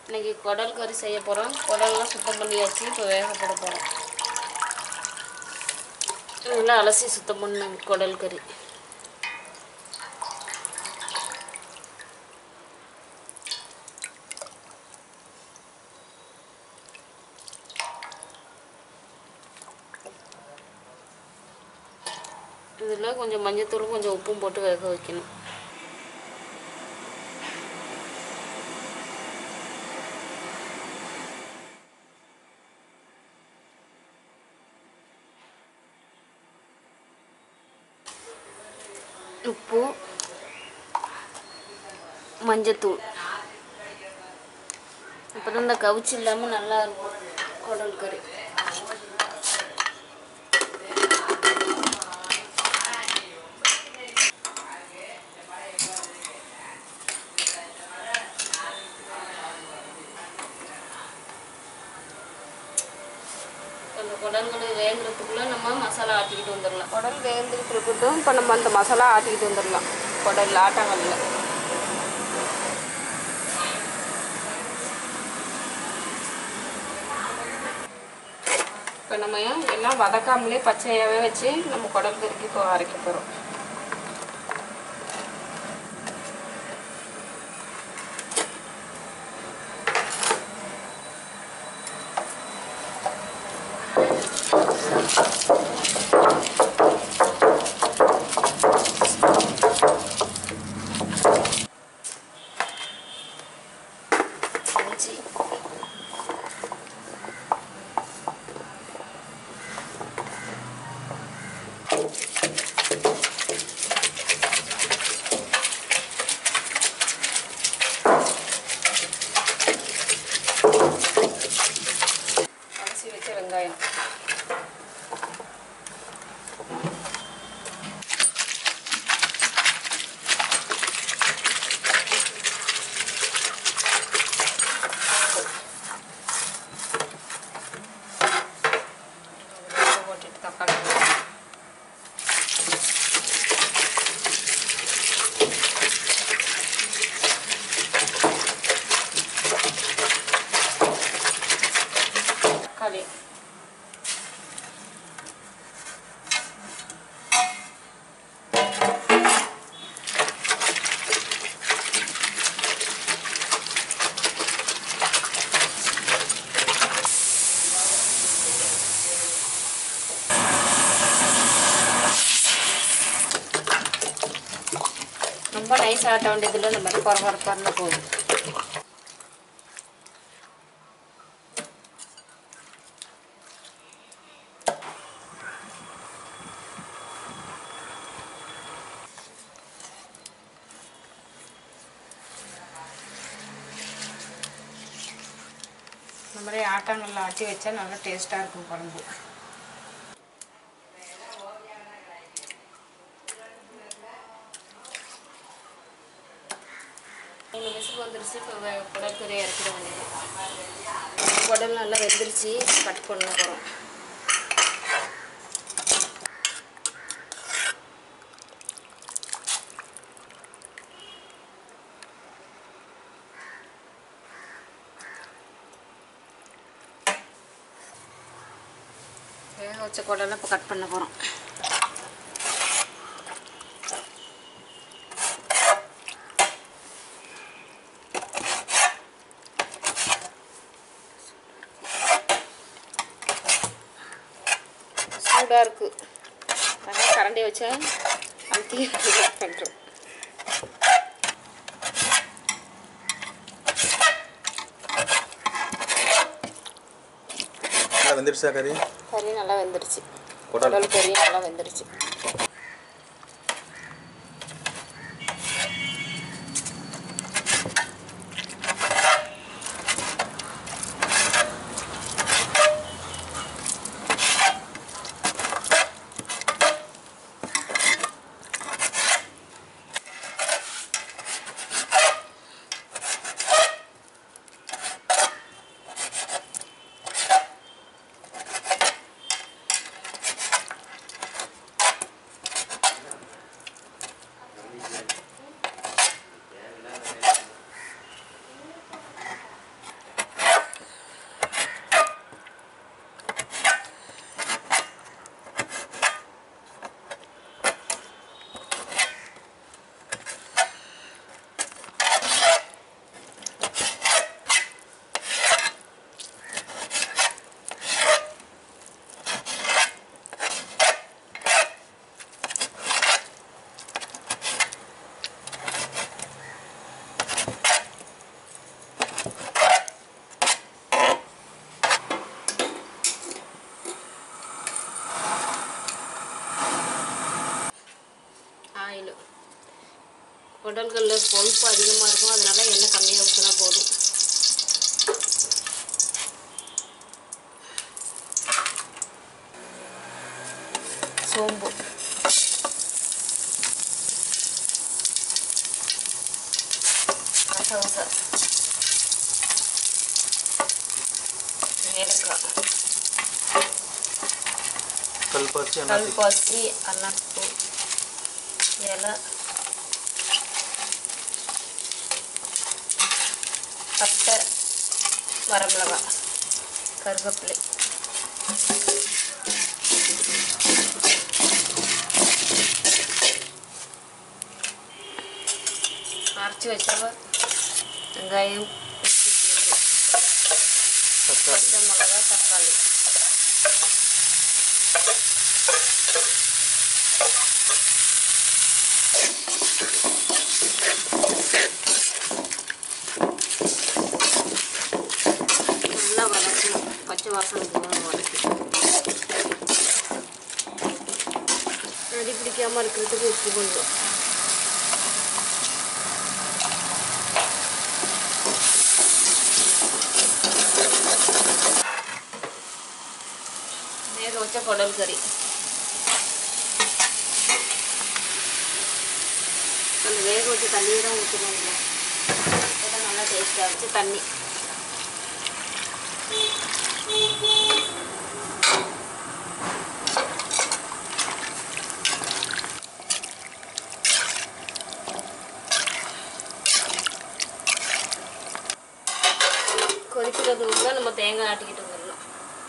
இன்னைக்கு குடல் கறி செய்ய போகிறோம் குடல்லாம் சுத்தம் பண்ணியாச்சு இப்போ வேக போட போகிறோம் நல்லா அலசி சுத்தம் பண்ண குடல் கறி இதில் கொஞ்சம் மஞ்சத்தூளும் கொஞ்சம் உப்பும் போட்டு வேக வைக்கணும் உப்பு மஞ்சத்தூள் அப்போ தான் இந்த கவுச்சி இல்லாமல் நல்லா இருக்கும் குடல் கறி அந்த குடல்கள் வேகிறதுக்குள்ளே நம்ம மசாலா ஆட்டிக்கிட்டு வந்துடலாம் குடல் வேந்துக்கிட்டு இருக்கட்டும் இப்போ நம்ம அந்த மசாலா ஆட்டிக்கிட்டு வந்துடலாம் குடல் ஆட்டாங்கல்ல இப்போ நம்ம எல்லாம் வதக்காமலே பச்சையாகவே வச்சு நம்ம குடல் கறிக்கு இப்போ அரைக்க போகிறோம் இஞ்சி அரிசி வச்ச வெங்காயம் உப்பு போட்டுட்டு தக்காளி போடணும். தக்காளி ரொம்ப நைஸ் ஆட்ட வேண்டியதில்லை இந்த மாதிரி குறை குறைப்பாருன்னா போதும் இந்த மாதிரி ஆட்டாங்கல்ல ஆட்டி வச்சா நல்லா டேஸ்ட்டாக இருக்கும் குழம்பு மூணு விசில் வந்துருச்சு இப்போ குடல் கறி இறக்கிட வேண்டியது குடல் நல்லா வெந்துருச்சு கட் பண்ண போகிறோம் வேக வச்ச குடலை இப்போ கட் பண்ண போகிறோம் சூடாக இருக்குது அதனால் கரண்டி வச்சா அமுத்தி பண்ணுறோம் நல்லா வெந்துருச்சா கறி கறி நல்லா வெந்துருச்சு குடல். குடல் கறி நல்லா வெந்துருச்சு குடல்கள்ல கொழுப்பு அதிகமாக இருக்கும் அதனால எண்ணெய் கம்மியாக ஊற்றினா போதும் சோம்பு கசகசா ஏலக்காய் கல்பாச்சி அன்னாசி கல்பாசி அன்னாசிப்பூ இலை பட்டை வரமிளகாய் கருவேப்பிலை அரைச்சி வச்சவ வெங்காயம் இஞ்சி, பூண்டு தக்காளி பச்சை மிளகா தக்காளி நல்லா வதக்கணும் பச்சை வாசனை போகணும் வதக்கி அடி பிடிக்காம இருக்கிறதுக்கு உப்பு கொஞ்சம் வேக வச்ச குடல் கறி அந்த வேக வச்ச தண்ணியை தான் ஊற்றணும் இதில் அப்போ நல்லா டேஸ்ட்டாக வச்சு தண்ணி கொதிக்கிறதுக்குள்ள நம்ம தேங்காய் ஆட்டிக்கிட்டு வந்துடலாம்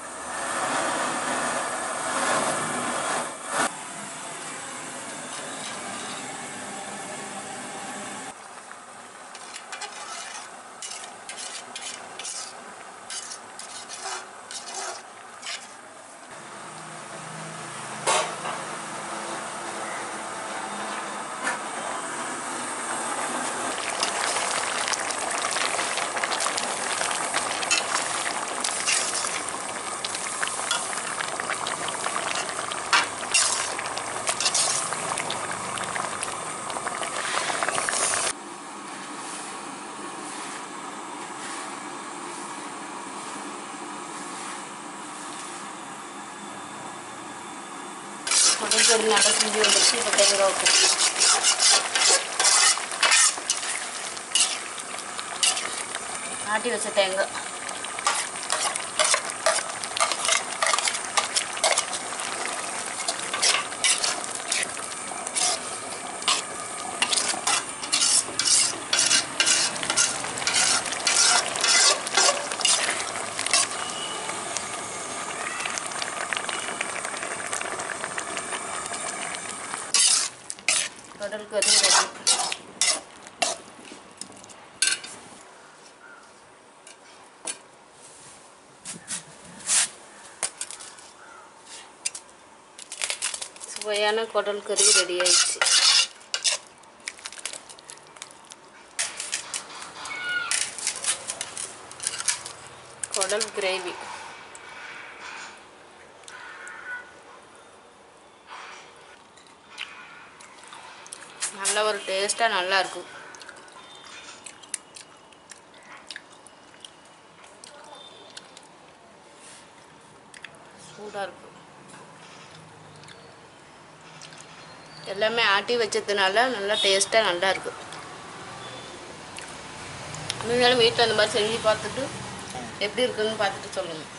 உடம்பு ஒரு நல்லா செஞ்சு வந்துருச்சு இப்போ தேங்காய் ஊற்றணும் ஆட்டி வச்ச தேங்காய் கடல் கறி ரெடி சுவையான குடல் கறி ரெடி ஆயிடுச்சு குடல் கிரேவி நல்ல ஒரு டேஸ்ட்டாக நல்லா இருக்கும் சூடாக இருக்கும் எல்லாமே ஆட்டி வச்சதுனால நல்லா டேஸ்ட்டாக நல்லா இருக்கும் நீங்களும் வீட்டில் அந்த மாதிரி செஞ்சு பார்த்துட்டு எப்படி இருக்குன்னு பார்த்துட்டு சொல்லுங்கள்